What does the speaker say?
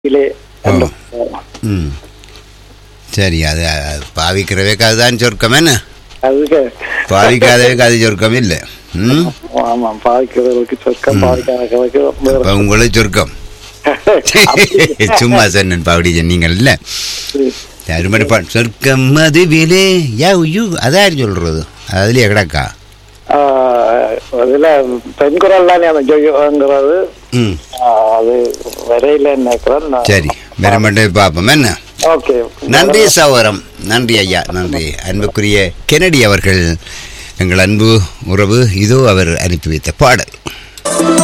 இலே அந்த ம் சரி அது அது பாவிக்கிறவைக்கு அதுதான் சொர்க்கம் என்ன அதுக்கு பாவிக்காதவைக்கு அது சொர்க்கம் இல்லை ம் ஆமாம் பாவிக்கிறவர்களுக்கு சொர்க்கம் பாவிக்காதவர்களுக்கு வேற. அப்போ உங்களுக்கு சொர்க்கம் சும்மா சொன்னேன் பாவடி சொன்னீங்கள் இல்லை அருமணி பா சொர்க்கம் அதுவிலே யா யூ அதான் சொல்றது அதுலயே கிடக்கா ஆஹ், அதுல பெண் குரல் தானே அந்த ஜொய்யோங்கிறது ம் ஆஹ், அது வரையில நினைக்கிறேன் நான். சரி வேற மட்டும் பார்ப்போம் என்ன ஓகே நன்றி சகோதரம் நன்றி ஐயா நன்றி அன்புக்குரிய கெனடி அவர்கள் எங்கள் அன்பு உறவு இதோ அவர் அனுப்பி வைத்த பாடல்